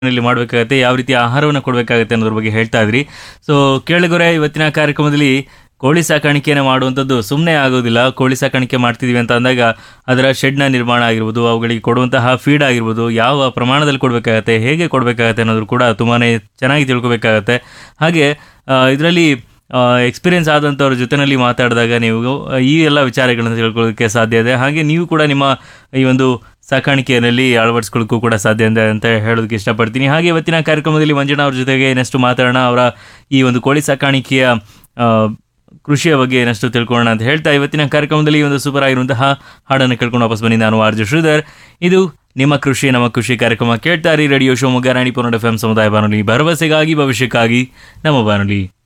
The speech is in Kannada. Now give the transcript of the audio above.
ನಲ್ಲಿ ಮಾಡಬೇಕಾಗತ್ತೆ ಯಾವ ರೀತಿ ಆಹಾರವನ್ನು ಕೊಡಬೇಕಾಗತ್ತೆ ಅನ್ನೋದ್ರ ಬಗ್ಗೆ ಹೇಳ್ತಾ ಇದ್ರಿ ಸೊ ಕೇಳಿಗೊರೆ ಇವತ್ತಿನ ಕಾರ್ಯಕ್ರಮದಲ್ಲಿ ಕೋಳಿ ಸಾಕಾಣಿಕೆಯನ್ನು ಮಾಡುವಂಥದ್ದು ಸುಮ್ಮನೆ ಆಗೋದಿಲ್ಲ ಕೋಳಿ ಸಾಕಾಣಿಕೆ ಮಾಡ್ತಿದೀವಿ ಅಂತ ಅಂದಾಗ ಅದರ ಶೆಡ್ನ ನಿರ್ಮಾಣ ಆಗಿರ್ಬೋದು ಅವುಗಳಿಗೆ ಕೊಡುವಂತಹ ಫೀಡ್ ಆಗಿರ್ಬೋದು ಯಾವ ಪ್ರಮಾಣದಲ್ಲಿ ಕೊಡಬೇಕಾಗತ್ತೆ ಹೇಗೆ ಕೊಡಬೇಕಾಗತ್ತೆ ಅನ್ನೋದು ಕೂಡ ತುಂಬಾ ಚೆನ್ನಾಗಿ ತಿಳ್ಕೊಬೇಕಾಗತ್ತೆ ಹಾಗೆ ಇದರಲ್ಲಿ ಎಕ್ಸ್ಪೀರಿಯನ್ಸ್ ಆದಂಥವ್ರ ಜೊತೆಯಲ್ಲಿ ಮಾತಾಡಿದಾಗ ನೀವು ಈ ಎಲ್ಲ ವಿಚಾರಗಳನ್ನು ತಿಳ್ಕೊಳ್ಳೋದಕ್ಕೆ ಸಾಧ್ಯ ಇದೆ ಹಾಗೆ ನೀವು ಕೂಡ ನಿಮ್ಮ ಈ ಒಂದು ಸಾಕಾಣಿಕೆಯಲ್ಲಿ ಅಳವಡಿಸ್ಕೊಳ್ಳೋಕ್ಕೂ ಕೂಡ ಸಾಧ್ಯ ಇದೆ ಅಂತ ಹೇಳೋದಕ್ಕೆ ಇಷ್ಟಪಡ್ತೀನಿ ಹಾಗೆ ಇವತ್ತಿನ ಕಾರ್ಯಕ್ರಮದಲ್ಲಿ ಮಂಜಣ್ಣ ಅವ್ರ ಜೊತೆಗೆ ಇನ್ನಷ್ಟು ಮಾತಾಡೋಣ ಅವರ ಈ ಒಂದು ಕೋಳಿ ಸಾಕಾಣಿಕೆಯ ಆ, ಕೃಷಿಯ ಬಗ್ಗೆ ಏನಷ್ಟು ತಿಳ್ಕೊಳ್ಳೋಣ ಅಂತ ಹೇಳ್ತಾ ಇವತ್ತಿನ ಕಾರ್ಯಕ್ರಮದಲ್ಲಿ ಈ ಒಂದು ಸೂಪರ್ ಆಗಿರುವಂತಹ ಹಾಡನ್ನು ಕೇಳ್ಕೊಂಡು ವಾಪಸ್ ಬನ್ನಿ ನಾನು ಆರ್ಜು ಶ್ರೀಧರ್ ಇದು ನಿಮ್ಮ ಕೃಷಿ ನಮ್ಮ ಕೃಷಿ ಕಾರ್ಯಕ್ರಮ ಕೇಳ್ತಾ ಇರಿ radio Shivamogga Ranipura F M ಸಮುದಾಯ ಬಾನುಲಿ ಭರವಸೆಗಾಗಿ ಭವಿಷ್ಯಕ್ಕಾಗಿ ನಮ್ಮ ಬಾನುಲಿ